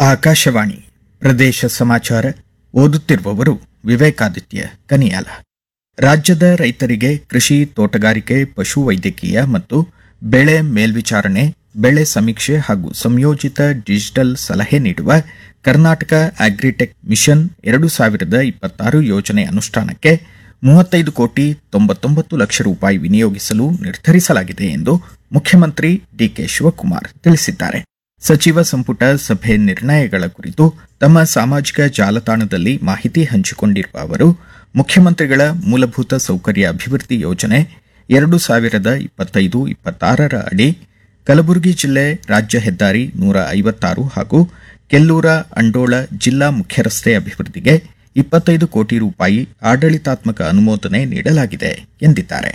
ಆಕಾಶವಾಣಿ ಪ್ರದೇಶ ಸಮಾಚಾರ ಓದುತ್ತಿರುವವರು ವಿವೇಕಾದಿತ್ಯ ಕನಿಯಾಲ ರಾಜ್ಯದ ರೈತರಿಗೆ ಕೃಷಿ ತೋಟಗಾರಿಕೆ ಪಶುವೈದ್ಯಕೀಯ ಮತ್ತು ಬೆಳೆ ಮೇಲ್ವಿಚಾರಣೆ ಬೆಳೆ ಸಮೀಕ್ಷೆ ಹಾಗೂ ಸಂಯೋಜಿತ ಡಿಜಿಟಲ್ ಸಲಹೆ ನೀಡುವ ಕರ್ನಾಟಕ ಅಗ್ರಿಟೆಕ್ ಮಿಷನ್ ಎರಡು ಸಾವಿರದ ಇಪ್ಪತ್ತಾರು ಯೋಜನೆ ಅನುಷ್ಠಾನಕ್ಕೆ ಮೂವತ್ತೈದು ಕೋಟಿ ತೊಂಬತ್ತೊಂಬತ್ತು ಲಕ್ಷ ರೂಪಾಯಿ ವಿನಿಯೋಗಿಸಲು ನಿರ್ಧರಿಸಲಾಗಿದೆ ಎಂದು ಮುಖ್ಯಮಂತ್ರಿ ಡಿಕೆ ಶಿವಕುಮಾರ್ ತಿಳಿಸಿದ್ದಾರೆ ಸಚಿವ ಸಂಪುಟ ಸಭೆ ನಿರ್ಣಯಗಳ ಕುರಿತು ತಮ್ಮ ಸಾಮಾಜಿಕ ಜಾಲತಾಣದಲ್ಲಿ ಮಾಹಿತಿ ಹಂಚಿಕೊಂಡಿರುವ ಅವರು ಮುಖ್ಯಮಂತ್ರಿಗಳ ಮೂಲಭೂತ ಸೌಕರ್ಯ ಅಭಿವೃದ್ಧಿ ಯೋಜನೆ ಎರಡು ಸಾವಿರದ ಇಪ್ಪತ್ತೈದು ಇಪ್ಪತ್ತಾರರ ಅಡಿ ಕಲಬುರಗಿ ಜಿಲ್ಲೆ ರಾಜ್ಯ ಹೆದ್ದಾರಿ ನೂರ ಐವತ್ತಾರು ಹಾಗೂ ಕೆಲ್ಲೂರ ಅಂಡೋಳ ಜಿಲ್ಲಾ ಮುಖ್ಯರಸ್ತೆ ಅಭಿವೃದ್ಧಿಗೆ ಇಪ್ಪತ್ತೈದು ಕೋಟಿ ರೂಪಾಯಿ ಆಡಳಿತಾತ್ಮಕ ಅನುಮೋದನೆ ನೀಡಲಾಗಿದೆ ಎಂದಿದ್ದಾರೆ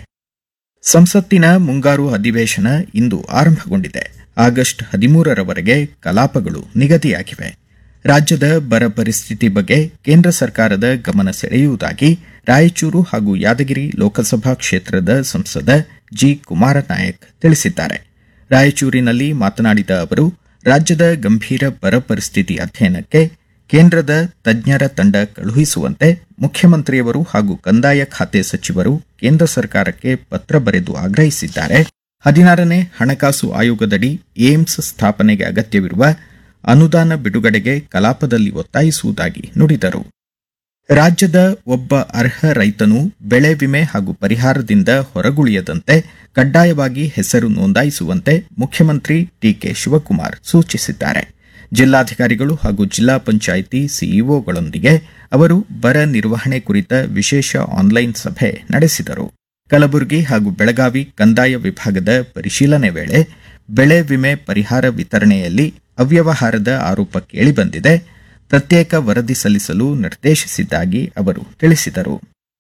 ಸಂಸತ್ತಿನ ಮುಂಗಾರು ಅಧಿವೇಶನ ಇಂದು ಆರಂಭಗೊಂಡಿದೆ ಆಗಸ್ಟ್ ಹದಿಮೂರರವರೆಗೆ ಕಲಾಪಗಳು ನಿಗದಿಯಾಗಿವೆ ರಾಜ್ಯದ ಬರ ಪರಿಸ್ಥಿತಿ ಬಗ್ಗೆ ಕೇಂದ್ರ ಸರ್ಕಾರದ ಗಮನ ಸೆಳೆಯುವುದಾಗಿ ರಾಯಚೂರು ಹಾಗೂ ಯಾದಗಿರಿ ಲೋಕಸಭಾ ಕ್ಷೇತ್ರದ ಸಂಸದ ಜಿ ಕುಮಾರನಾಯಕ್ ತಿಳಿಸಿದ್ದಾರೆ ರಾಯಚೂರಿನಲ್ಲಿ ಮಾತನಾಡಿದ ಅವರು ರಾಜ್ಯದ ಗಂಭೀರ ಬರ ಪರಿಸ್ಥಿತಿ ಅಧ್ಯಯನಕ್ಕೆ ಕೇಂದ್ರದ ತಜ್ಞರ ತಂಡ ಕಳುಹಿಸುವಂತೆ ಮುಖ್ಯಮಂತ್ರಿಯವರು ಹಾಗೂ ಕಂದಾಯ ಖಾತೆ ಸಚಿವರು ಕೇಂದ್ರ ಸರ್ಕಾರಕ್ಕೆ ಪತ್ರ ಬರೆದು ಆಗ್ರಹಿಸಿದ್ದಾರೆ ಹದಿನಾರನೇ ಹಣಕಾಸು ಆಯೋಗದಡಿ ಏಮ್ಸ್ ಸ್ಥಾಪನೆಗೆ ಅಗತ್ಯವಿರುವ ಅನುದಾನ ಬಿಡುಗಡೆಗೆ ಕಲಾಪದಲ್ಲಿ ಒತ್ತಾಯಿಸುವುದಾಗಿ ನುಡಿದರು ರಾಜ್ಯದ ಒಬ್ಬ ಅರ್ಹ ರೈತನು ಬೆಳೆ ವಿಮೆ ಹಾಗೂ ಪರಿಹಾರದಿಂದ ಹೊರಗುಳಿಯದಂತೆ ಕಡ್ಡಾಯವಾಗಿ ಹೆಸರು ನೋಂದಾಯಿಸುವಂತೆ ಮುಖ್ಯಮಂತ್ರಿ ಡಿಕೆ ಶಿವಕುಮಾರ್ ಸೂಚಿಸಿದ್ದಾರೆ ಜಿಲ್ಲಾಧಿಕಾರಿಗಳು ಹಾಗೂ ಜಿಲ್ಲಾ ಪಂಚಾಯಿತಿ ಸಿಇಒಗಳೊಂದಿಗೆ ಅವರು ಬರ ನಿರ್ವಹಣೆ ಕುರಿತ ವಿಶೇಷ ಆನ್ಲೈನ್ ಸಭೆ ನಡೆಸಿದರು ಕಲಬುರಗಿ ಹಾಗೂ ಬೆಳಗಾವಿ ಕಂದಾಯ ವಿಭಾಗದ ಪರಿಶೀಲನೆ ವೇಳೆ ಬೆಳೆ ವಿಮೆ ಪರಿಹಾರ ವಿತರಣೆಯಲ್ಲಿ ಅವ್ಯವಹಾರದ ಆರೋಪ ಕೇಳಿಬಂದಿದೆ ಪ್ರತ್ಯೇಕ ವರದಿ ಸಲ್ಲಿಸಲು ನಿರ್ದೇಶಿಸಿದ್ದಾಗಿ ಅವರು ತಿಳಿಸಿದರು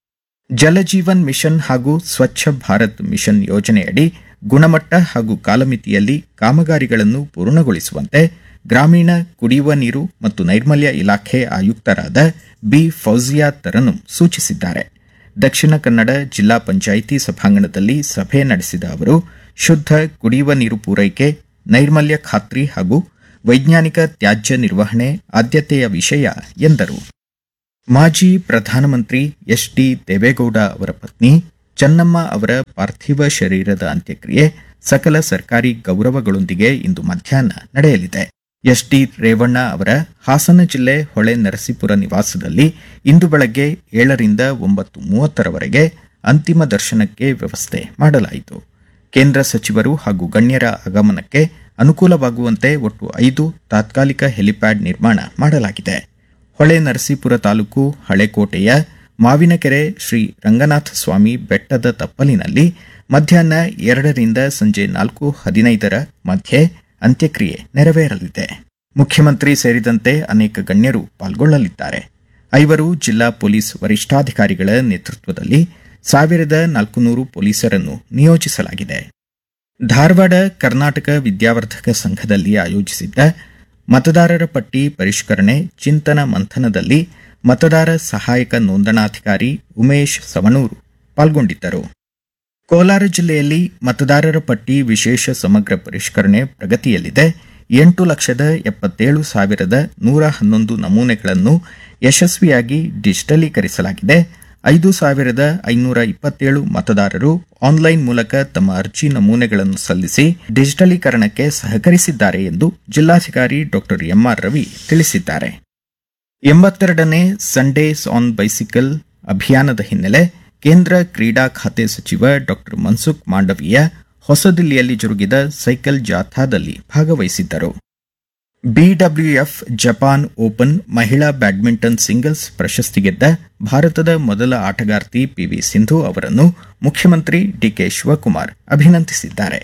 ಜಲಜೀವನ್ ಮಿಷನ್ ಹಾಗೂ ಸ್ವಚ್ಛ ಭಾರತ್ ಮಿಷನ್ ಯೋಜನೆಯಡಿ ಗುಣಮಟ್ಟ ಹಾಗೂ ಕಾಲಮಿತಿಯಲ್ಲಿ ಕಾಮಗಾರಿಗಳನ್ನು ಪೂರ್ಣಗೊಳಿಸುವಂತೆ ಗ್ರಾಮೀಣ ಕುಡಿಯುವ ನೀರು ಮತ್ತು ನೈರ್ಮಲ್ಯ ಇಲಾಖೆ ಆಯುಕ್ತರಾದ ಬಿ ಫೌಜಿಯಾ ತರನು ಸೂಚಿಸಿದ್ದಾರೆ ದಕ್ಷಿಣ ಕನ್ನಡ ಜಿಲ್ಲಾ ಪಂಚಾಯಿತಿ ಸಭಾಂಗಣದಲ್ಲಿ ಸಭೆ ನಡೆಸಿದ ಅವರು ಶುದ್ಧ ಕುಡಿಯುವ ನೀರು ಪೂರೈಕೆ ನೈರ್ಮಲ್ಯ ಖಾತ್ರಿ ಹಾಗೂ ವೈಜ್ಞಾನಿಕ ತ್ಯಾಜ್ಯ ನಿರ್ವಹಣೆ ಆದ್ಯತೆಯ ವಿಷಯ ಎಂದರು ಮಾಜಿ ಪ್ರಧಾನಮಂತ್ರಿ ಎಚ್ ಡಿ ದೇವೇಗೌಡ ಅವರ ಪತ್ನಿ ಚೆನ್ನಮ್ಮ ಅವರ ಪಾರ್ಥಿವ ಶರೀರದ ಅಂತ್ಯಕ್ರಿಯೆ ಸಕಲ ಸರ್ಕಾರಿ ಗೌರವಗಳೊಂದಿಗೆ ಇಂದು ಮಧ್ಯಾಹ್ನ ನಡೆಯಲಿದೆ ಎಸ್ ಡಿ ರೇವಣ್ಣ ಅವರ ಹಾಸನ ಜಿಲ್ಲೆ ಹೊಳೆ ನರಸೀಪುರ ನಿವಾಸದಲ್ಲಿ ಇಂದು ಬೆಳಗ್ಗೆ ಏಳರಿಂದ ಒಂಬತ್ತು ಮೂವತ್ತರವರೆಗೆ ಅಂತಿಮ ದರ್ಶನಕ್ಕೆ ವ್ಯವಸ್ಥೆ ಮಾಡಲಾಯಿತು ಕೇಂದ್ರ ಸಚಿವರು ಹಾಗೂ ಗಣ್ಯರ ಆಗಮನಕ್ಕೆ ಅನುಕೂಲವಾಗುವಂತೆ ಒಟ್ಟು ಐದು ತಾತ್ಕಾಲಿಕ ಹೆಲಿಪ್ಯಾಡ್ ನಿರ್ಮಾಣ ಮಾಡಲಾಗಿದೆ ಹೊಳೆ ನರಸೀಪುರ ತಾಲೂಕು ಹಳೆಕೋಟೆಯ ಮಾವಿನಕೆರೆ ಶ್ರೀ ರಂಗನಾಥ ಸ್ವಾಮಿ ಬೆಟ್ಟದ ತಪ್ಪಲಿನಲ್ಲಿ ಮಧ್ಯಾಹ್ನ ಎರಡರಿಂದ ಸಂಜೆ ನಾಲ್ಕು ಹದಿನೈದರ ಮಧ್ಯೆ ಅಂತ್ಯಕ್ರಿಯೆ ನೆರವೇರಲಿದೆ ಮುಖ್ಯಮಂತ್ರಿ ಸೇರಿದಂತೆ ಅನೇಕ ಗಣ್ಯರು ಪಾಲ್ಗೊಳ್ಳಲಿದ್ದಾರೆ ಐವರು ಜಿಲ್ಲಾ ಪೊಲೀಸ್ ವರಿಷ್ಠಾಧಿಕಾರಿಗಳ ನೇತೃತ್ವದಲ್ಲಿ ಸಾವಿರದ ನಾಲ್ಕುನೂರು ಪೊಲೀಸರನ್ನು ನಿಯೋಜಿಸಲಾಗಿದೆ ಧಾರವಾಡ ಕರ್ನಾಟಕ ವಿದ್ಯಾವರ್ಧಕ ಸಂಘದಲ್ಲಿ ಆಯೋಜಿಸಿದ್ದ ಮತದಾರರ ಪಟ್ಟಿ ಪರಿಷ್ಕರಣೆ ಚಿಂತನ ಮಂಥನದಲ್ಲಿ ಮತದಾರ ಸಹಾಯಕ ನೋಂದಣಾಧಿಕಾರಿ ಉಮೇಶ್ ಸವಣೂರು ಪಾಲ್ಗೊಂಡಿದ್ದರು ಕೋಲಾರ ಜಿಲ್ಲೆಯಲ್ಲಿ ಮತದಾರರ ಪಟ್ಟಿ ವಿಶೇಷ ಸಮಗ್ರ ಪರಿಷ್ಕರಣೆ ಪ್ರಗತಿಯಲ್ಲಿದೆ ಎಂಟು ಲಕ್ಷದ ಎಪ್ಪತ್ತೇಳು ಸಾವಿರದ ನೂರ ಹನ್ನೊಂದು ನಮೂನೆಗಳನ್ನು ಯಶಸ್ವಿಯಾಗಿ ಡಿಜಿಟಲೀಕರಿಸಲಾಗಿದೆ ಐದು ಸಾವಿರದ ಐನೂರ ಇಪ್ಪತ್ತೇಳು ಮತದಾರರು ಆನ್ಲೈನ್ ಮೂಲಕ ತಮ್ಮ ಅರ್ಜಿ ನಮೂನೆಗಳನ್ನು ಸಲ್ಲಿಸಿ ಡಿಜಿಟಲೀಕರಣಕ್ಕೆ ಸಹಕರಿಸಿದ್ದಾರೆ ಎಂದು ಜಿಲ್ಲಾಧಿಕಾರಿ ಡಾ ಎಂಆರ್ ರವಿ ತಿಳಿಸಿದ್ದಾರೆ ಎಂಬತ್ತೆರಡನೇ ಸಂಡೇಸ್ ಆನ್ ಬೈಸಿಕಲ್ ಅಭಿಯಾನದ ಹಿನ್ನೆಲೆ ಕೇಂದ್ರ ಕ್ರೀಡಾ ಖಾತೆ ಸಚಿವ ಡಾ ಮನ್ಸುಖ್ ಮಾಂಡವೀಯ ಹೊಸದಿಲ್ಲಿಯಲ್ಲಿ ಜರುಗಿದ ಸೈಕಲ್ ಜಾಥಾದಲ್ಲಿ ಭಾಗವಹಿಸಿದ್ದರು ಬಿಡಬ್ಲ್ಯೂಎಫ್ ಜಪಾನ್ ಓಪನ್ ಮಹಿಳಾ ಬ್ಯಾಡ್ಮಿಂಟನ್ ಸಿಂಗಲ್ಸ್ ಪ್ರಶಸ್ತಿ ಗೆದ್ದ ಭಾರತದ ಮೊದಲ ಆಟಗಾರ್ತಿ ಪಿವಿ ಸಿಂಧು ಅವರನ್ನು ಮುಖ್ಯಮಂತ್ರಿ ಡಿಕೆ ಶಿವಕುಮಾರ್ ಅಭಿನಂದಿಸಿದ್ದಾರೆ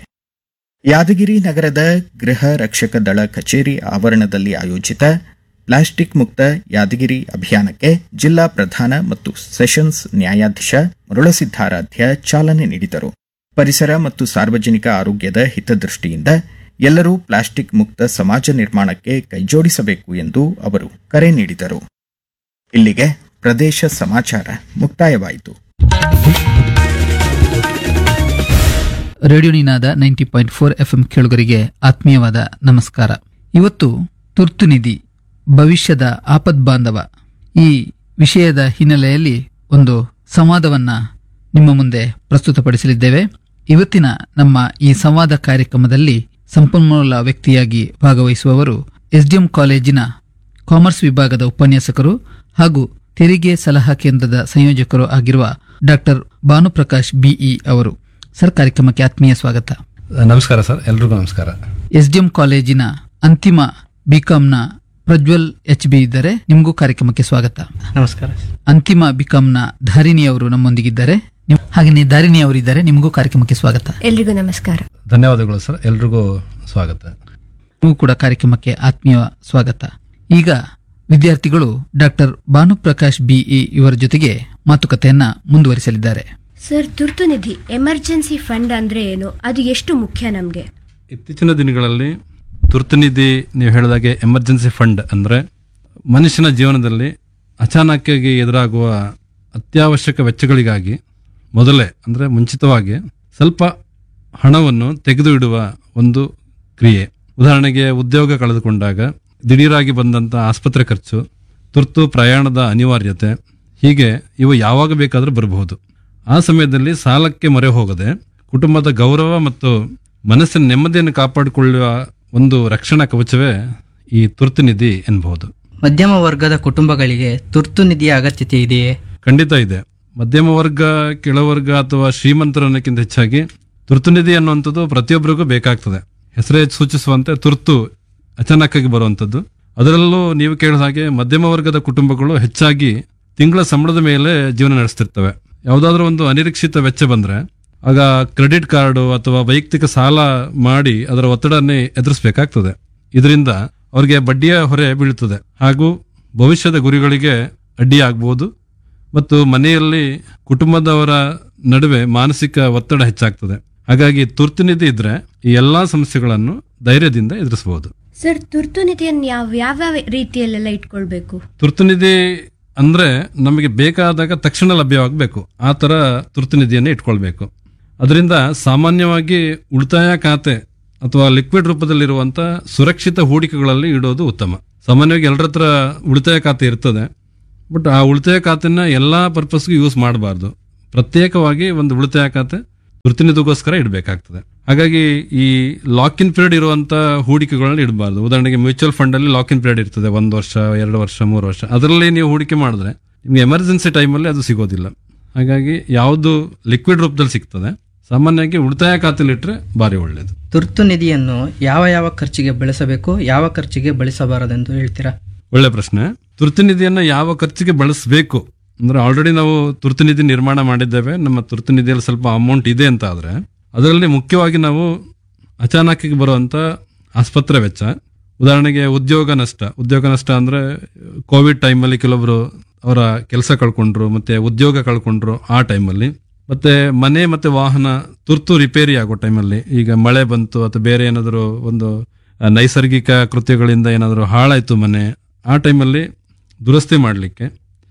ಯಾದಗಿರಿ ನಗರದ ಗೃಹ ರಕ್ಷಕ ದಳ ಕಚೇರಿ ಆವರಣದಲ್ಲಿ ಆಯೋಜಿತ ಪ್ಲಾಸ್ಟಿಕ್ ಮುಕ್ತ ಯಾದಗಿರಿ ಅಭಿಯಾನಕ್ಕೆ ಜಿಲ್ಲಾ ಪ್ರಧಾನ ಮತ್ತು ಸೆಷನ್ಸ್ ನ್ಯಾಯಾಧೀಶ ಮರುಳಸಿದ್ದಾರಾಧ್ಯ ಚಾಲನೆ ನೀಡಿದರು ಪರಿಸರ ಮತ್ತು ಸಾರ್ವಜನಿಕ ಆರೋಗ್ಯದ ಹಿತದೃಷ್ಟಿಯಿಂದ ಎಲ್ಲರೂ ಪ್ಲಾಸ್ಟಿಕ್ ಮುಕ್ತ ಸಮಾಜ ನಿರ್ಮಾಣಕ್ಕೆ ಕೈಜೋಡಿಸಬೇಕು ಎಂದು ಅವರು ಕರೆ ನೀಡಿದರು ಇಲ್ಲಿಗೆ ಪ್ರದೇಶ ಸಮಾಚಾರ ಮುಕ್ತಾಯವಾಯಿತು radio Ninada ninety point four FM ಕೇಳುಗರಿಗೆ ಆತ್ಮೀಯವಾದ ನಮಸ್ಕಾರ ಇವತ್ತು ತುರ್ತು ನಿಧಿ ಭವಿಷ್ಯದ ಆಪದ್ಬಾಂಧವ ಈ ವಿಷಯದ ಹಿನ್ನೆಲೆಯಲ್ಲಿ ಒಂದು ಸಂವಾದವನ್ನ ನಿಮ್ಮ ಮುಂದೆ ಪ್ರಸ್ತುತಪಡಿಸಲಿದ್ದೇವೆ ಇವತ್ತಿನ ನಮ್ಮ ಈ ಸಂವಾದ ಕಾರ್ಯಕ್ರಮದಲ್ಲಿ ಸಂಪನ್ಮೂಲ ವ್ಯಕ್ತಿಯಾಗಿ ಭಾಗವಹಿಸುವವರು ಎಸ್ಡಿಎಂ ಕಾಲೇಜಿನ ಕಾಮರ್ಸ್ ವಿಭಾಗದ ಉಪನ್ಯಾಸಕರು ಹಾಗೂ ತೆರಿಗೆ ಸಲಹಾ ಕೇಂದ್ರದ ಸಂಯೋಜಕರು ಆಗಿರುವ ಡಾಕ್ಟರ್ ಭಾನುಪ್ರಕಾಶ್ ಬಿಇ ಅವರು ಸರ್ ಕಾರ್ಯಕ್ರಮಕ್ಕೆ ಆತ್ಮೀಯ ಸ್ವಾಗತ ನಮಸ್ಕಾರ ಸರ್ ಎಲ್ರಿಗೂ ನಮಸ್ಕಾರ ಎಸ್ಡಿಎಂ ಕಾಲೇಜಿನ ಅಂತಿಮ ಬಿಕಾಂನ ಪ್ರಜ್ವಲ್ ಎಚ್ ಬಿ ಇದ್ದಾರೆ ನಿಮಗೂ ಕಾರ್ಯಕ್ರಮಕ್ಕೆ ಸ್ವಾಗತ ನಮಸ್ಕಾರ ಅಂತಿಮ ಬಿಕಾಂನ ಧಾರಿಣಿ ಅವರು ನಮ್ಮೊಂದಿಗಿದ್ದಾರೆ ನಿಮ್- ಹಾಗೆಯೇ ಧಾರಿಣಿ ಅವರಿದ್ದಾರೆ ನಿಮಗೂ ಕಾರ್ಯಕ್ರಮಕ್ಕೆ ಸ್ವಾಗತ ಎಲ್ರಿಗೂ ನಮಸ್ಕಾರ ಧನ್ಯವಾದಗಳು ಸರ್ ಎಲ್ರಿಗೂ ಸ್ವಾಗತ ನಿಮಗೂ ಕೂಡ ಕಾರ್ಯಕ್ರಮಕ್ಕೆ ಆತ್ಮೀಯ ಸ್ವಾಗತ ಈಗ ವಿದ್ಯಾರ್ಥಿಗಳು ಡಾಕ್ಟರ್ ಭಾನುಪ್ರಕಾಶ್ ಬಿಇ ಇವರ ಜೊತೆಗೆ ಮಾತುಕತೆಯನ್ನ ಮುಂದುವರಿಸಲಿದ್ದಾರೆ ಸರ್ ತುರ್ತು ನಿಧಿ ಎಮರ್ಜೆನ್ಸಿ ಫಂಡ್ ಅಂದ್ರೆ ಏನು ಅದು ಎಷ್ಟು ಮುಖ್ಯ ನಮ್ಗೆ ಇತ್ತೀಚಿನ ದಿನಗಳಲ್ಲಿ ತುರ್ತು ನಿಧಿ ನೀವು ಹೇಳಿದಾಗೆ ಎಮರ್ಜೆನ್ಸಿ ಫಂಡ್ ಅಂದರೆ ಮನುಷ್ಯನ ಜೀವನದಲ್ಲಿ ಅಚಾನಕ್ಕಾಗಿ ಎದುರಾಗುವ ಅತ್ಯವಶ್ಯಕ ವೆಚ್ಚಗಳಿಗಾಗಿ ಮೊದಲೇ ಅಂದರೆ ಮುಂಚಿತವಾಗಿ ಸ್ವಲ್ಪ ಹಣವನ್ನು ತೆಗೆದು ಇಡುವ ಒಂದು ಕ್ರಿಯೆ ಉದಾಹರಣೆಗೆ ಉದ್ಯೋಗ ಕಳೆದುಕೊಂಡಾಗ ದಿಢೀರಾಗಿ ಬಂದಂಥ ಆಸ್ಪತ್ರೆ ಖರ್ಚು ತುರ್ತು ಪ್ರಯಾಣದ ಅನಿವಾರ್ಯತೆ ಹೀಗೆ ಇವು ಯಾವಾಗ ಬೇಕಾದರೂ ಬರಬಹುದು ಆ ಸಮಯದಲ್ಲಿ ಸಾಲಕ್ಕೆ ಮೊರೆ ಹೋಗದೆ ಕುಟುಂಬದ ಗೌರವ ಮತ್ತು ಮನಸ್ಸಿನ ನೆಮ್ಮದಿಯನ್ನು ಕಾಪಾಡಿಕೊಳ್ಳುವ ಒಂದು ರಕ್ಷಣಾ ಕವಚವೇ ಈ ತುರ್ತು ನಿಧಿ ಎನ್ನಬಹುದು ಮಧ್ಯಮ ವರ್ಗದ ಕುಟುಂಬಗಳಿಗೆ ತುರ್ತು ನಿಧಿಯ ಅಗತ್ಯತೆ ಇದೆಯೇ ಖಂಡಿತ ಇದೆ ಮಧ್ಯಮ ವರ್ಗ ಕೆಳವರ್ಗ ಅಥವಾ ಶ್ರೀಮಂತರು ಅನ್ನೋಕ್ಕಿಂತ ಹೆಚ್ಚಾಗಿ ತುರ್ತು ನಿಧಿ ಅನ್ನುವಂಥದ್ದು ಪ್ರತಿಯೊಬ್ಬರಿಗೂ ಬೇಕಾಗ್ತದೆ ಹೆಸರೇ ಸೂಚಿಸುವಂತೆ ತುರ್ತು ಅಚಾನಕ್ಕಾಗಿ ಬರುವಂಥದ್ದು ಅದರಲ್ಲೂ ನೀವು ಕೇಳಿದ ಹಾಗೆ ಮಧ್ಯಮ ವರ್ಗದ ಕುಟುಂಬಗಳು ಹೆಚ್ಚಾಗಿ ತಿಂಗಳ ಸಂಬಳದ ಮೇಲೆ ಜೀವನ ನಡೆಸ್ತಿರ್ತವೆ ಯಾವುದಾದ್ರೂ ಒಂದು ಅನಿರೀಕ್ಷಿತ ವೆಚ್ಚ ಬಂದ್ರೆ ಆಗ ಕ್ರೆಡಿಟ್ ಕಾರ್ಡು ಅಥವಾ ವೈಯಕ್ತಿಕ ಸಾಲ ಮಾಡಿ ಅದರ ಒತ್ತಡನ್ನೇ ಎದುರಿಸಬೇಕಾಗ್ತದೆ ಇದರಿಂದ ಅವರಿಗೆ ಬಡ್ಡಿಯ ಹೊರೆ ಬೀಳುತ್ತದೆ ಹಾಗೂ ಭವಿಷ್ಯದ ಗುರಿಗಳಿಗೆ ಅಡ್ಡಿಯಾಗಬಹುದು ಮತ್ತು ಮನೆಯಲ್ಲಿ ಕುಟುಂಬದವರ ನಡುವೆ ಮಾನಸಿಕ ಒತ್ತಡ ಹೆಚ್ಚಾಗ್ತದೆ ಹಾಗಾಗಿ ತುರ್ತು ನಿಧಿ ಇದ್ರೆ ಈ ಎಲ್ಲಾ ಸಮಸ್ಯೆಗಳನ್ನು ಧೈರ್ಯದಿಂದ ಎದುರಿಸಬಹುದು ಸರ್ ತುರ್ತು ನಿಧಿಯನ್ನು ಯಾವ ಯಾವ ರೀತಿಯಲ್ಲೆಲ್ಲ ಇಟ್ಕೊಳ್ಬೇಕು ತುರ್ತು ನಿಧಿ ಅಂದ್ರೆ ನಮಗೆ ಬೇಕಾದಾಗ ತಕ್ಷಣ ಲಭ್ಯವಾಗಬೇಕು ಆ ತರ ತುರ್ತು ನಿಧಿಯನ್ನು ಇಟ್ಕೊಳ್ಬೇಕು ಅದರಿಂದ ಸಾಮಾನ್ಯವಾಗಿ ಉಳಿತಾಯ ಖಾತೆ ಅಥವಾ ಲಿಕ್ವಿಡ್ ರೂಪದಲ್ಲಿರುವಂತ ಸುರಕ್ಷಿತ ಹೂಡಿಕೆಗಳಲ್ಲಿ ಇಡೋದು ಉತ್ತಮ ಸಾಮಾನ್ಯವಾಗಿ ಎಲ್ಲರ ಹತ್ರ ಉಳಿತಾಯ ಖಾತೆ ಇರ್ತದೆ ಬಟ್ ಆ ಉಳಿತಾಯ ಖಾತೆನ ಎಲ್ಲಾ ಪರ್ಪಸ್ಗೂ ಯೂಸ್ ಮಾಡಬಾರ್ದು ಪ್ರತ್ಯೇಕವಾಗಿ ಒಂದು ಉಳಿತಾಯ ಖಾತೆ ತುರ್ತಿನಿಧಿಗೋಸ್ಕರ ಇಡಬೇಕಾಗ್ತದೆ ಹಾಗಾಗಿ ಈ ಲಾಕ್ ಇನ್ ಪೀರಿಯಡ್ ಇರುವಂತ ಹೂಡಿಕೆಗಳನ್ನ ಇಡಬಾರ್ದು ಉದಾಹರಣೆಗೆ ಮ್ಯೂಚುವಲ್ ಫಂಡ್ ಅಲ್ಲಿ ಲಾಕ್ ಇನ್ ಪೀರಿಯಡ್ ಇರ್ತದೆ ಒಂದು ವರ್ಷ ಎರಡು ವರ್ಷ ಮೂರು ವರ್ಷ ಅದರಲ್ಲಿ ನೀವು ಹೂಡಿಕೆ ಮಾಡಿದ್ರೆ ನಿಮ್ಗೆ ಎಮರ್ಜೆನ್ಸಿ ಟೈಮಲ್ಲಿ ಅದು ಸಿಗೋದಿಲ್ಲ ಹಾಗಾಗಿ ಯಾವುದು ಲಿಕ್ವಿಡ್ ರೂಪದಲ್ಲಿ ಸಿಗ್ತದೆ ಸಾಮಾನ್ಯವಾಗಿ ಉಳಿತಾಯ ಖಾತೆಲಿ ಇಟ್ಟರೆ ಭಾರಿ ಒಳ್ಳೆಯದು ತುರ್ತು ನಿಧಿಯನ್ನು ಯಾವ ಯಾವ ಖರ್ಚಿಗೆ ಬಳಸಬೇಕು ಯಾವ ಖರ್ಚಿಗೆ ಬಳಸಬಾರದೆಂದು ಹೇಳ್ತೀರಾ ಒಳ್ಳೆ ಪ್ರಶ್ನೆ ತುರ್ತು ನಿಧಿಯನ್ನ ಯಾವ ಖರ್ಚಿಗೆ ಬಳಸಬೇಕು ಅಂದ್ರೆ ಆಲ್ರೆಡಿ ನಾವು ತುರ್ತು ನಿಧಿ ನಿರ್ಮಾಣ ಮಾಡಿದ್ದೇವೆ ನಮ್ಮ ತುರ್ತು ನಿಧಿಯಲ್ಲಿ ಸ್ವಲ್ಪ ಅಮೌಂಟ್ ಇದೆ ಅಂತ ಆದ್ರೆ ಅದರಲ್ಲಿ ಮುಖ್ಯವಾಗಿ ನಾವು ಅಚಾನಕ್ಕಾಗಿ ಬರುವಂತ ಆಸ್ಪತ್ರೆ ವೆಚ್ಚ ಉದಾಹರಣೆಗೆ ಉದ್ಯೋಗ ನಷ್ಟ ಉದ್ಯೋಗ ನಷ್ಟ ಅಂದ್ರೆ ಕೋವಿಡ್ ಟೈಮಲ್ಲಿ ಕೆಲವೊಬ್ರು ಅವರ ಕೆಲಸ ಕಳ್ಕೊಂಡ್ರು ಮತ್ತೆ ಉದ್ಯೋಗ ಕಳ್ಕೊಂಡ್ರು ಆ ಟೈಮಲ್ಲಿ ಮತ್ತೆ ಮನೆ ಮತ್ತೆ ವಾಹನ ತುರ್ತು ರಿಪೇರಿ ಆಗೋ ಟೈಮಲ್ಲಿ ಈಗ ಮಳೆ ಬಂತು ಅಥವಾ ಬೇರೆ ಏನಾದರೂ ಒಂದು ಆ, ನೈಸರ್ಗಿಕ ಕೃತ್ಯಗಳಿಂದ ಏನಾದರೂ ಹಾಳಾಯ್ತು ಮನೆ ಆ ಟೈಮಲ್ಲಿ ದುರಸ್ತಿ ಮಾಡಲಿಕ್ಕೆ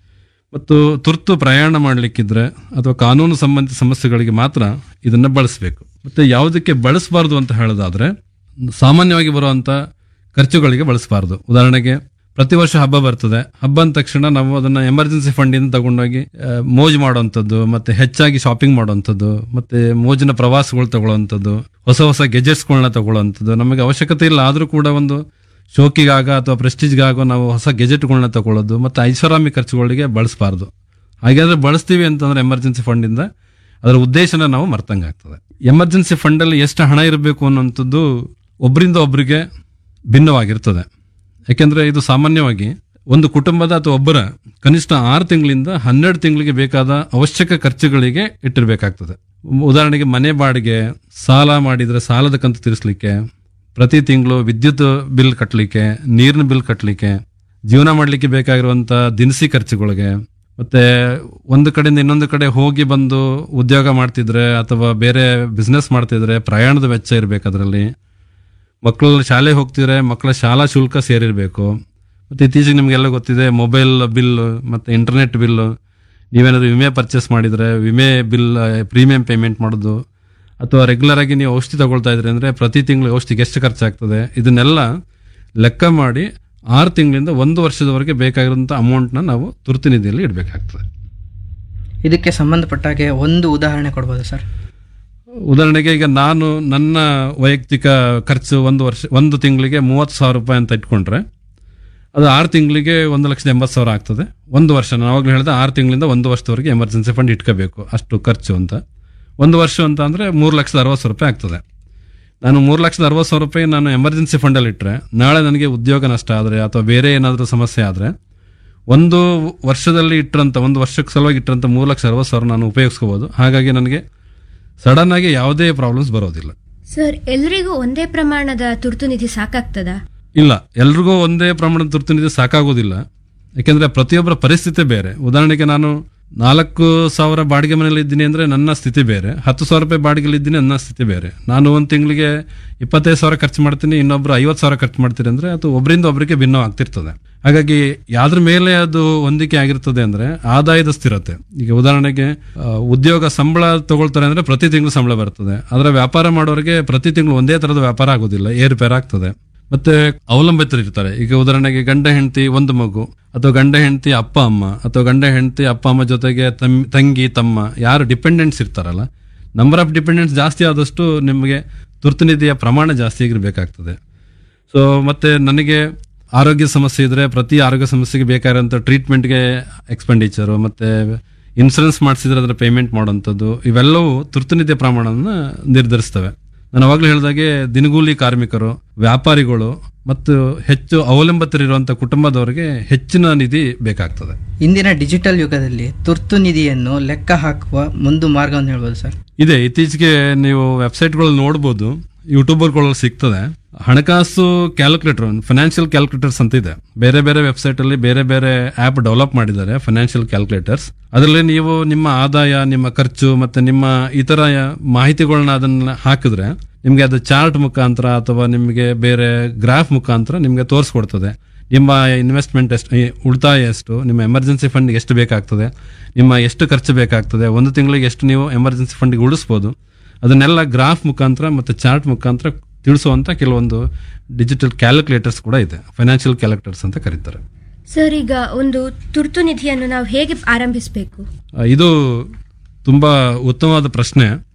ಮತ್ತು ತುರ್ತು ಪ್ರಯಾಣ ಮಾಡಲಿಕ್ಕಿದ್ರೆ ಅಥವಾ ಕಾನೂನು ಸಂಬಂಧಿತ ಸಮಸ್ಯೆಗಳಿಗೆ ಮಾತ್ರ ಇದನ್ನ ಬಳಸಬೇಕು ಮತ್ತೆ ಯಾವುದಕ್ಕೆ ಬಳಸಬಾರ್ದು ಅಂತ ಹೇಳೋದಾದ್ರೆ ಸಾಮಾನ್ಯವಾಗಿ ಬರುವಂತ ಖರ್ಚುಗಳಿಗೆ ಬಳಸಬಾರ್ದು ಉದಾಹರಣೆಗೆ ಪ್ರತಿ ವರ್ಷ ಹಬ್ಬ ಬರ್ತದೆ ಹಬ್ಬ ಅಂದ ತಕ್ಷಣ ನಾವು ಅದನ್ನ ಎಮರ್ಜೆನ್ಸಿ ಫಂಡ್ ಇಂದ ತಗೊಂಡೋಗಿ ಆ, ಮೋಜ್ ಮಾಡುವಂಥದ್ದು ಮತ್ತೆ ಹೆಚ್ಚಾಗಿ ಶಾಪಿಂಗ್ ಮಾಡುವಂಥದ್ದು ಮತ್ತೆ ಮೋಜಿನ ಪ್ರವಾಸಗಳು ತಗೊಳ್ಳುವಂಥದ್ದು ಹೊಸ ಹೊಸ ಗೆಜೆಟ್ಸ್ಗಳನ್ನ ತಗೊಳ್ಳುವಂಥದ್ದು ನಮಗೆ ಅವಶ್ಯಕತೆ ಇಲ್ಲ ಆದರೂ ಕೂಡ ಒಂದು ಶೋಕಿಗಾಗ ಅಥವಾ ಪ್ರೆಸ್ಟೀಜ್ಗಾಗೋ ನಾವು ಹೊಸ ಗೆಜೆಟ್ಗಳನ್ನ ತಗೊಳ್ಳೋದು ಮತ್ತೆ ಐಷಾರಾಮಿ ಖರ್ಚುಗಳಿಗೆ ಬಳಸಬಾರ್ದು ಹಾಗಾದ್ರೆ ಬಳಸ್ತೀವಿ ಅಂತಂದ್ರೆ ಎಮರ್ಜೆನ್ಸಿ ಫಂಡ್ ಇಂದ ಅದರ ಉದ್ದೇಶನ ನಾವು ಮರ್ತಂಗಾಗ್ತದೆ ಎಮರ್ಜೆನ್ಸಿ ಫಂಡ್ ಅಲ್ಲಿ ಎಷ್ಟು ಹಣ ಇರಬೇಕು ಅನ್ನುವಂಥದ್ದು ಒಬ್ಬರಿಂದ ಒಬ್ಬರಿಗೆ ಭಿನ್ನವಾಗಿರ್ತದೆ ಯಾಕೆಂದ್ರೆ ಇದು ಸಾಮಾನ್ಯವಾಗಿ ಒಂದು ಕುಟುಂಬದ ಅಥವಾ ಒಬ್ಬರ ಕನಿಷ್ಠ ಆರು ತಿಂಗಳಿಂದ ಹನ್ನೆರಡು ತಿಂಗಳಿಗೆ ಬೇಕಾದ ಅವಶ್ಯಕ ಖರ್ಚುಗಳಿಗೆ ಇಟ್ಟಿರಬೇಕಾಗ್ತದೆ ಉದಾಹರಣೆಗೆ ಮನೆ ಬಾಡಿಗೆ ಸಾಲ ಮಾಡಿದ್ರೆ ಸಾಲದ ಕಂತು ತೀರಿಸಲಿಕ್ಕೆ ಪ್ರತಿ ತಿಂಗಳು ವಿದ್ಯುತ್ ಬಿಲ್ ಕಟ್ಟಲಿಕ್ಕೆ ನೀರಿನ ಬಿಲ್ ಕಟ್ಟಲಿಕ್ಕೆ ಜೀವನ ಮಾಡಲಿಕ್ಕೆ ಬೇಕಾಗಿರುವಂತ ದಿನಸಿ ಖರ್ಚುಗಳಿಗೆ ಮತ್ತೆ ಒಂದು ಕಡೆಯಿಂದ ಇನ್ನೊಂದು ಕಡೆ ಹೋಗಿ ಬಂದು ಉದ್ಯೋಗ ಮಾಡ್ತಿದ್ರೆ ಅಥವಾ ಬೇರೆ ಬಿಸ್ನೆಸ್ ಮಾಡ್ತಿದ್ರೆ ಪ್ರಯಾಣದ ವೆಚ್ಚ ಇರಬೇಕು ಅದರಲ್ಲಿ ಮಕ್ಕಳು ಶಾಲೆಗೆ ಹೋಗ್ತಿದ್ರೆ ಮಕ್ಕಳ ಶಾಲಾ ಶುಲ್ಕ ಸೇರಿರಬೇಕು ಮತ್ತು ಇತ್ತೀಚೆಗೆ ನಿಮಗೆಲ್ಲ ಗೊತ್ತಿದೆ ಮೊಬೈಲ್ ಬಿಲ್ ಮತ್ತು ಇಂಟರ್ನೆಟ್ ಬಿಲ್ ನೀವೇನಾದರೂ ವಿಮೆ ಪರ್ಚೇಸ್ ಮಾಡಿದರೆ ವಿಮೆ ಬಿಲ್ ಪ್ರೀಮಿಯಂ ಪೇಮೆಂಟ್ ಮಾಡೋದು ಅಥವಾ ರೆಗ್ಯುಲರ್ ಆಗಿ ನೀವು ಔಷಧಿ ತಗೊಳ್ತಾ ಇದ್ರಿ ಅಂದರೆ ಪ್ರತಿ ತಿಂಗಳು ಔಷಧಿಗೆ ಎಷ್ಟು ಖರ್ಚಾಗ್ತದೆ ಇದನ್ನೆಲ್ಲ ಲೆಕ್ಕ ಮಾಡಿ ಆರು ತಿಂಗಳಿಂದ ಒಂದು ವರ್ಷದವರೆಗೆ ಬೇಕಾಗಿರುವಂಥ ಅಮೌಂಟ್ನ ನಾವು ತುರ್ತು ನಿಧಿಯಲ್ಲಿ ಇಡಬೇಕಾಗ್ತದೆ ಇದಕ್ಕೆ ಸಂಬಂಧಪಟ್ಟಾಗೆ ಒಂದು ಉದಾಹರಣೆ ಕೊಡ್ಬೋದು ಸರ್ ಉದಾಹರಣೆಗೆ ಈಗ ನಾನು ನನ್ನ ವೈಯಕ್ತಿಕ ಖರ್ಚು ಒಂದು ವರ್ಷ ಒಂದು ತಿಂಗಳಿಗೆ ಮೂವತ್ತು ಸಾವಿರ ರೂಪಾಯಿ ಅಂತ ಇಟ್ಕೊಂಡ್ರೆ ಅದು ಆರು ತಿಂಗಳಿಗೆ ಒಂದು ಲಕ್ಷದ ಎಂಬತ್ತು ಸಾವಿರ ಆಗ್ತದೆ ಒಂದು ವರ್ಷ ನಾನು ಅವಾಗಲೇ ಹೇಳಿದೆ ಆರು ತಿಂಗಳಿಂದ ಒಂದು ವರ್ಷದವರೆಗೆ ಎಮರ್ಜೆನ್ಸಿ ಫಂಡ್ ಇಟ್ಕೋಬೇಕು ಅಷ್ಟು ಖರ್ಚು ಅಂತ ಒಂದು ವರ್ಷ ಅಂತ ಅಂದರೆ ಮೂರು ಲಕ್ಷದ ಅರವತ್ತು ಸಾವಿರ ರೂಪಾಯಿ ಆಗ್ತದೆ ನಾನು ಮೂರು ಲಕ್ಷದ ಅರವತ್ತು ಸಾವಿರ ರೂಪಾಯಿ ನಾನು ಎಮರ್ಜೆನ್ಸಿ ಫಂಡಲ್ಲಿ ಇಟ್ಟರೆ ನಾಳೆ ನನಗೆ ಉದ್ಯೋಗ ನಷ್ಟ ಆದರೆ ಅಥವಾ ಬೇರೆ ಏನಾದರೂ ಸಮಸ್ಯೆ ಆದರೆ ಒಂದು ವರ್ಷದಲ್ಲಿ ಇಟ್ಟರಂತ ಒಂದು ವರ್ಷಕ್ಕೆ ಸಲುವಾಗಿ ಇಟ್ಟರಂತ ಮೂರು ಲಕ್ಷ ಅರವತ್ತು ಸಾವಿರ ನಾನು ಉಪಯೋಗಿಸ್ಕೋಬೋದು ಹಾಗಾಗಿ ನನಗೆ ಸಡನ್ ಆಗಿ ಯಾವುದೇ ಪ್ರಾಬ್ಲಮ್ಸ್ ಬರೋದಿಲ್ಲ ಸರ್ ಎಲ್ರಿಗೂ ಒಂದೇ ಪ್ರಮಾಣದ ತುರ್ತು ನಿಧಿ ಸಾಕಾಗ್ತದಾ ಇಲ್ಲ ಎಲ್ರಿಗೂ ಒಂದೇ ಪ್ರಮಾಣದ ತುರ್ತು ನಿಧಿ ಸಾಕಾಗೋದಿಲ್ಲ ಯಾಕೆಂದ್ರೆ ಪ್ರತಿಯೊಬ್ಬರ ಪರಿಸ್ಥಿತಿ ಬೇರೆ ಉದಾಹರಣೆಗೆ ನಾನು ನಾಲ್ಕು ಸಾವಿರ ಬಾಡಿಗೆ ಮನೇಲಿ ಇದ್ದೀನಿ ಅಂದ್ರೆ ನನ್ನ ಸ್ಥಿತಿ ಬೇರೆ ಹತ್ತು ಸಾವಿರ ರೂಪಾಯಿ ಬಾಡಿಗೆಲಿ ಇದ್ದೀನಿ ನನ್ನ ಸ್ಥಿತಿ ಬೇರೆ ನಾನು ಒಂದು ತಿಂಗಳಿಗೆ ಇಪ್ಪತ್ತೈದು ಸಾವಿರ ಖರ್ಚು ಮಾಡ್ತೀನಿ ಇನ್ನೊಬ್ರು ಐವತ್ತು ಸಾವಿರ ಖರ್ಚು ಮಾಡ್ತೀನಿ ಅಂದ್ರೆ ಅದು ಒಬ್ಬರಿಂದ ಒಬ್ಬರಿಗೆ ಭಿನ್ನ ಆಗ್ತಿರ್ತದೆ ಹಾಗಾಗಿ ಯಾವ್ದ್ರ ಮೇಲೆ ಅದು ಹೊಂದಿಕೆ ಆಗಿರ್ತದೆ ಅಂದ್ರೆ ಆದಾಯದ ಸ್ಥಿರತೆ ಈಗ ಉದಾಹರಣೆಗೆ ಆ, ಉದ್ಯೋಗ ಸಂಬಳ ತಗೊಳ್ತಾರೆ ಅಂದ್ರೆ ಪ್ರತಿ ತಿಂಗಳು ಸಂಬಳ ಬರ್ತದೆ ಅದರ ವ್ಯಾಪಾರ ಮಾಡೋರಿಗೆ ಪ್ರತಿ ತಿಂಗಳು ಒಂದೇ ತರದ ವ್ಯಾಪಾರ ಆಗೋದಿಲ್ಲ ಏರುಪೇರು ಆಗ್ತದೆ ಮತ್ತೆ ಅವಲಂಬಿತರು ಇರ್ತಾರೆ ಈಗ ಉದಾಹರಣೆಗೆ ಗಂಡ ಹೆಂಡತಿ ಒಂದು ಮಗು ಅಥವಾ ಗಂಡ ಹೆಂಡತಿ ಅಪ್ಪ ಅಮ್ಮ ಅಥವಾ ಗಂಡ ಹೆಂಡತಿ ಅಪ್ಪ ಅಮ್ಮ ಜೊತೆಗೆ ತಮ್- ತಂಗಿ ತಮ್ಮ ಯಾರು ಡಿಪೆಂಡೆಂಟ್ಸ್ ಇರ್ತಾರಲ್ಲ ನಂಬರ್ ಆಫ್ ಡಿಪೆಂಡೆಂಟ್ಸ್ ಜಾಸ್ತಿ ಆದಷ್ಟು ನಿಮಗೆ ತುರ್ತು ನಿಧಿಯ ಪ್ರಮಾಣ ಜಾಸ್ತಿ ಆಗಿರ್ಬೇಕಾಗ್ತದೆ ಸೊ ಮತ್ತೆ ನನಗೆ ಆರೋಗ್ಯ ಸಮಸ್ಯೆ ಇದ್ರೆ ಪ್ರತಿ ಆರೋಗ್ಯ ಸಮಸ್ಯೆಗೆ ಬೇಕಾಗಿರೋಂಥ ಟ್ರೀಟ್ಮೆಂಟ್ಗೆ ಎಕ್ಸ್ಪೆಂಡಿಚರು ಮತ್ತೆ ಇನ್ಸೂರೆನ್ಸ್ ಮಾಡಿಸಿದ್ರೆ ಅದರ ಪೇಮೆಂಟ್ ಮಾಡುವಂಥದ್ದು ಇವೆಲ್ಲವೂ ತುರ್ತು ನಿಧಿಯ ಪ್ರಮಾಣವನ್ನು ನಿರ್ಧರಿಸ್ತವೆ ನಾನು ಅವಾಗಲೇ ಹೇಳಿದಾಗೆ ದಿನಗೂಲಿ ಕಾರ್ಮಿಕರು ವ್ಯಾಪಾರಿಗಳು ಮತ್ತು ಹೆಚ್ಚು ಅವಲಂಬಿತರಿರುವಂಥ ಕುಟುಂಬದವರಿಗೆ ಹೆಚ್ಚಿನ ನಿಧಿ ಬೇಕಾಗ್ತದೆ ಇಂದಿನ ಡಿಜಿಟಲ್ ಯುಗದಲ್ಲಿ ತುರ್ತು ನಿಧಿಯನ್ನು ಲೆಕ್ಕ ಹಾಕುವ ಮುಂದು ಮಾರ್ಗವನ್ನು ಹೇಳ್ಬೋದು ಸರ್ ಇದೆ ಇತ್ತೀಚೆಗೆ ನೀವು ವೆಬ್ಸೈಟ್ಗಳು ನೋಡ್ಬೋದು ಯೂಟ್ಯೂಬರ್ಗಳಲ್ಲಿ ಸಿಗ್ತದೆ ಹಣಕಾಸು ಕ್ಯಾಲ್ಕುಲೇಟರ್ ಫೈನಾನ್ಷಿಯಲ್ ಕ್ಯಾಲ್ಕುಲೇಟರ್ಸ್ ಅಂತ ಇದೆ ಬೇರೆ ಬೇರೆ ವೆಬ್ಸೈಟ್ ಅಲ್ಲಿ ಬೇರೆ ಬೇರೆ ಆಪ್ ಡೆವಲಪ್ ಮಾಡಿದ್ದಾರೆ ಫೈನಾನ್ಷಿಯಲ್ ಕ್ಯಾಲ್ಕುಲೇಟರ್ಸ್ ಅದರಲ್ಲಿ ನೀವು ನಿಮ್ಮ ಆದಾಯ ನಿಮ್ಮ ಖರ್ಚು ಮತ್ತೆ ನಿಮ್ಮ ಇತರ ಮಾಹಿತಿಗಳನ್ನ ಅದನ್ನ ಹಾಕಿದ್ರೆ ನಿಮಗೆ ಅದು ಚಾರ್ಟ್ ಮುಖಾಂತರ ಅಥವಾ ನಿಮಗೆ ಬೇರೆ ಗ್ರಾಫ್ ಮುಖಾಂತರ ನಿಮಗೆ ತೋರಿಸ್ಕೊಡ್ತದೆ ನಿಮ್ಮ ಇನ್ವೆಸ್ಟ್ಮೆಂಟ್ ಎಷ್ಟು ಈ ಉಳಿತಾಯ ಎಷ್ಟು ನಿಮ್ಮ ಎಮರ್ಜೆನ್ಸಿ ಫಂಡ್ ಎಷ್ಟು ಬೇಕಾಗ್ತದೆ ನಿಮ್ಮ ಎಷ್ಟು ಖರ್ಚು ಬೇಕಾಗ್ತದೆ ಒಂದು ತಿಂಗಳಿಗೆ ಎಷ್ಟು ನೀವು ಎಮರ್ಜೆನ್ಸಿ ಫಂಡ್ಗೆ ಉಳಿಸ್ಬೋದು ಅದನ್ನೆಲ್ಲ ಗ್ರಾಫ್ ಮುಖಾಂತರ ಮತ್ತು ಚಾರ್ಟ್ ಮುಖಾಂತರ ತಿಳಿಸುವಂತ ಕೆಲವೊಂದು ಡಿಜಿಟಲ್ ಕ್ಯಾಲ್ಕುಲೇಟರ್ಸ್ ಕೂಡ ಇದೆ ಫೈನಾನ್ಷಿಯಲ್ ಕ್ಯಾಲ್ಕುಲೇಟರ್ಸ್ ಅಂತ ಕರೀತಾರೆ ಸರ್ ಈಗ ಒಂದು ತುರ್ತು ನಿಧಿಯನ್ನು ನಾವು ಹೇಗೆ ಆರಂಭಿಸಬೇಕು ಆ, ಇದು ತುಂಬಾ ಉತ್ತಮವಾದ ಪ್ರಶ್ನೆ